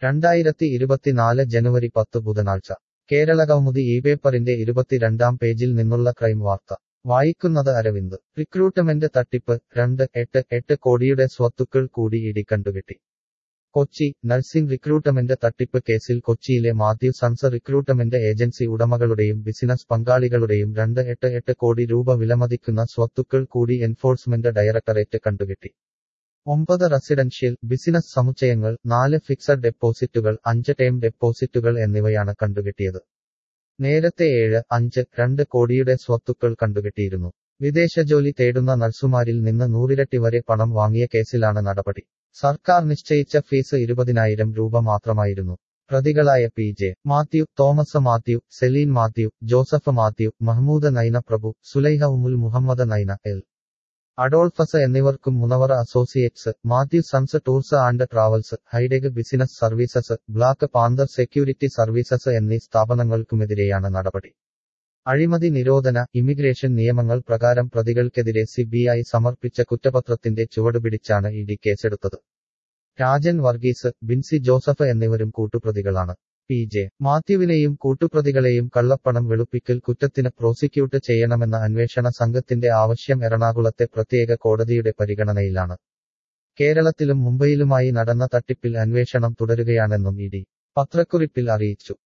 രണ്ടായിരത്തി ഇരുപത്തിനാല് ജനുവരി പത്ത് ബുധനാഴ്ച കേരളകൗമുദി ഈ പേപ്പറിന്റെ ഇരുപത്തിരണ്ടാം പേജിൽ നിന്നുള്ള ക്രൈം വാർത്ത വായിക്കുന്നത് അരവിന്ദ് റിക്രൂട്ട്മെന്റ് തട്ടിപ്പ് രണ്ട് എട്ട് എട്ട് കോടിയുടെ സ്വത്തുക്കൾ കൂടി ഇടി കണ്ടുകെട്ടി കൊച്ചി നഴ്സിംഗ് റിക്രൂട്ട്മെന്റ് തട്ടിപ്പ് കേസിൽ കൊച്ചിയിലെ മാത്യു സൺസ് റിക്രൂട്ട്മെന്റ് ഏജൻസി ഉടമകളുടെയും ബിസിനസ് പങ്കാളികളുടെയും രണ്ട് എട്ട് എട്ട് കോടി രൂപ വിലമതിക്കുന്ന സ്വത്തുക്കൾ കൂടി എൻഫോഴ്സ്മെന്റ് ഡയറക്ടറേറ്റ് കണ്ടുകെട്ടി ഒമ്പത് റെസിഡൻഷ്യൽ ബിസിനസ് സമുച്ചയങ്ങൾ നാല് ഫിക്സഡ് ഡെപ്പോസിറ്റുകൾ അഞ്ച് ടേം ഡെപ്പോസിറ്റുകൾ എന്നിവയാണ് കണ്ടുകെട്ടിയത് നേരത്തെ ഏഴ് അഞ്ച് രണ്ട് കോടിയുടെ സ്വത്തുക്കൾ കണ്ടുകെട്ടിയിരുന്നു വിദേശ ജോലി തേടുന്ന നഴ്സുമാരിൽ നിന്ന് നൂറിരട്ടി വരെ പണം വാങ്ങിയ കേസിലാണ് നടപടി സർക്കാർ നിശ്ചയിച്ച ഫീസ് ഇരുപതിനായിരം രൂപ മാത്രമായിരുന്നു പ്രതികളായ P J Mathew Thomas Mathew Celine Mathew Joseph Mathew Mahmood Naina Prabhu Sulaiha Umul Muhammad Naina L Adolphus എന്നിവർക്കും Munavara associates Mathew sons tours and travels ഹൈഡെഗ് business services black panther security services എന്നീ സ്ഥാപനങ്ങൾക്കുമെതിരെയാണ് നടപടി അഴിമതി നിരോധന ഇമിഗ്രേഷൻ നിയമങ്ങൾ പ്രകാരം പ്രതികൾക്കെതിരെ സിബിഐ സമർപ്പിച്ച കുറ്റപത്രത്തിന്റെ ചുവടുപിടിച്ചാണ് ഇഡി കേസെടുത്തത് രാജൻ വർഗീസ് ബിൻസി ജോസഫ് എന്നിവരും കൂട്ടുപ്രതികളാണ് പി ജെ മാത്യുവിനെയും കൂട്ടുപ്രതികളെയും കള്ളപ്പണം വെളുപ്പിക്കൽ കുറ്റത്തിന് പ്രോസിക്യൂട്ട് ചെയ്യണമെന്ന അന്വേഷണ സംഘത്തിന്റെ ആവശ്യം എറണാകുളത്തെ പ്രത്യേക കോടതിയുടെ പരിഗണനയിലാണ് കേരളത്തിലും മുംബൈയിലുമായി നടന്ന തട്ടിപ്പിൽ അന്വേഷണം തുടരുകയാണെന്നും ഇഡി പത്രക്കുറിപ്പിൽ അറിയിച്ചു